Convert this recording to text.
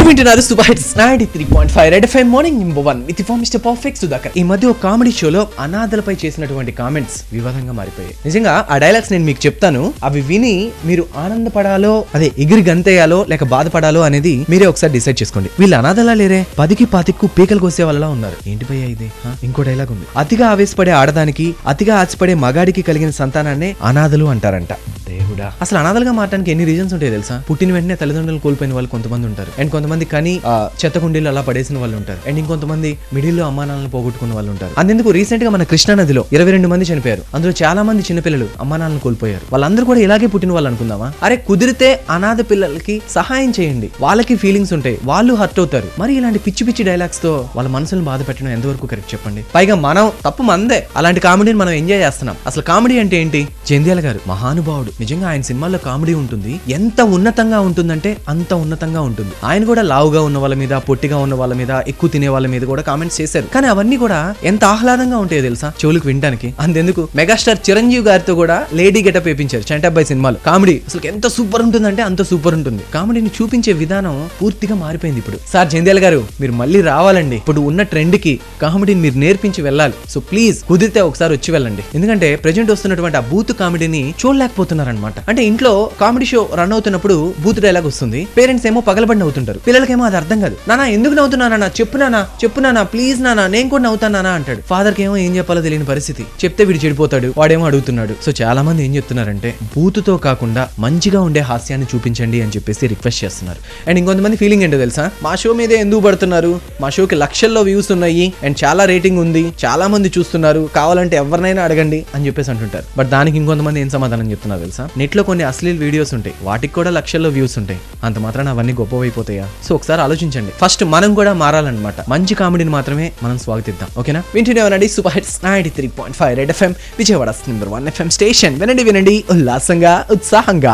మీరు వింటున్నారు super hits ninety three point five red five morning number one with far mister perfect Sudhakar ఈ మధ్య ఒక కామెడీ షోలో అనాథలపై చేసినటువంటి కామెంట్స్ వివాదంగా మారిపోయాయి నిజంగా ఆ డైలాగ్స్ నేను మీకు చెప్తాను అవి విని మీరు ఆనందపడాలో అదే ఎగిరి గంతేయాలో లేక బాధపడాలో అనేది మీరే ఒకసారి డిసైడ్ చేసుకోండి వీళ్ళు అనాథలా లేరే పదికి పాతిక్కు పీకలు కోసే వాళ్ళలా ఉన్నారు ఏంటి భయ్యా ఇది హా? ఇంకో డైలాగ్ ఉంది అతిగా ఆవేశపడే ఆడదానికి అతిగా ఆశపడే మగాడికి కలిగిన సంతానాన్ని అనాథలు అంటారంట దేవుడా అసలు అనాథలుగా మారడానికి ఎన్ని రీజన్స్ ఉంటాయి తెలుసా పుట్టిన వెంటనే తల్లిదండ్రులు కోల్పోయిన వాళ్ళు కొంతమంది ఉంటారు అండ్ కొంతమంది కానీ ఆ, చెత్త కుండీలు అలా పడేసిన వాళ్ళు ఉంటారు అండ్ ఇంకొంతమంది మిడిల్ లో అమ్మానాలను పోగొట్టుకున్న వాళ్ళు ఉంటారు అందుకు రీసెంట్ గా మన కృష్ణా నదిలో ఇరవై రెండు మంది చనిపోయారు అందులో చాలా మంది చిన్నపిల్లలు అమ్మానాలను కోల్పోయారు వాళ్ళందరూ కూడా ఇలాగే పుట్టిన వాళ్ళు అనుకుందామా అరే కుదిరితే అనాథ పిల్లలకి సహాయం చేయండి వాళ్ళకి ఫీలింగ్స్ ఉంటాయి వాళ్ళు హర్ట్ అవుతారు మరి ఇలాంటి పిచ్చి పిచ్చి డైలాగ్స్ తో వాళ్ళ మనసులను బాధ పెట్టడం ఎంతవరకు కరెక్ట్ చెప్పండి పైగా మనం తప్పు మందే అలాంటి కామెడీని మనం ఎంజాయ్ చేస్తున్నాం అసలు కామెడీ అంటే ఏంటి జంధ్యాల గారు మహానుభావుడు నిజంగా ఆయన సినిమాల్లో కామెడీ ఉంటుంది ఎంత ఉన్నతంగా ఉంటుందంటే అంత ఉన్నతంగా ఉంటుంది ఆయన కూడా లావుగా ఉన్న వాళ్ళ మీద పొట్టిగా ఉన్న వాళ్ళ మీద ఎక్కువ తినే వాళ్ళ మీద కూడా కామెంట్స్ చేశారు కానీ అవన్నీ కూడా ఎంత ఆహ్లాదంగా ఉంటాయో తెలుసా చెవులకు వినడానికి అంతెందుకు మెగాస్టార్ చిరంజీవి గారితో కూడా లేడీ గెటప్ వేయించారు చంటాబాయ్ సినిమాలో కామెడీ అసలు ఎంత సూపర్ ఉంటుందంటే అంత సూపర్ ఉంటుంది కామెడీని చూపించే విధానం పూర్తిగా మారిపోయింది ఇప్పుడు సార్ జంధ్యాల గారు మీరు మళ్ళీ రావాలండి ఇప్పుడు ఉన్న ట్రెండ్ కి కామెడీని మీరు నేర్పించి వెళ్ళాలి సో ప్లీజ్ కుదిరితే ఒకసారి వచ్చి వెళ్ళండి ఎందుకంటే ప్రజెంట్ వస్తున్నటువంటి ఆ బూత్ కామెడీని చూడలేకపోతున్నారనమాట అంటే ఇంట్లో కామెడీ షో రన్ అవుతున్నప్పుడు బూత్ డైలాగ్ వస్తుంది పేరెంట్స్ ఏమో పగలబడి నవ్వుతుంటారు పిల్లలకేమో అది అర్థం కాదు నానా ఎందుకు నవ్వుతున్నానా చెప్పు నానా చెప్పు నానా ప్లీజ్ నానా నేను కూడా నవ్వుతాను నానా అంటాడు ఫాదర్ కి ఏమో ఏం చెప్పాలో తెలియని పరిస్థితి చెప్తే వీడు చెడిపోతాడు వాడేమో అడుగుతున్నాడు సో చాలా మంది ఏం చెప్తున్నారంటే బూతుతో కాకుండా మంచిగా ఉండే హాస్యాన్ని చూపించండి అని చెప్పేసి రిక్వెస్ట్ చేస్తున్నారు అండ్ ఇంకొంతమంది ఫీలింగ్ ఏంటో తెలుసా మా షో మీదే ఎందుకు పడుతున్నారు మా షోకి లక్షల్లో వ్యూస్ ఉన్నాయి అండ్ చాలా రేటింగ్ ఉంది చాలా మంది చూస్తున్నారు కావాలంటే ఎవరినైనా అడగండి అని చెప్పేసి అంటుంటారు బట్ దానికి ఇంకొంతమంది ఏం సమాధానం చెప్తున్నారు తెలుసా నెట్ లో కొన్ని అశ్లీల్ వీడియోస్ ఉంటాయి వాటికి కూడా లక్షల్లో వ్యూస్ ఉంటాయి అంత మాత్రాన అవన్నీ గొప్పవైపోతాయా సో ఒకసారి ఆలోచించండి ఫస్ట్ మనం కూడా మారాలన్నమాట మంచి కామెడీని మాత్రమే మనం స్వాగతిద్దాం ఓకేనా వింటూనే ఉండండి super hits ninety three point five red FM Vijayawada number one FM station వినండి వినండి ఉల్లాసంగా ఉత్సాహంగా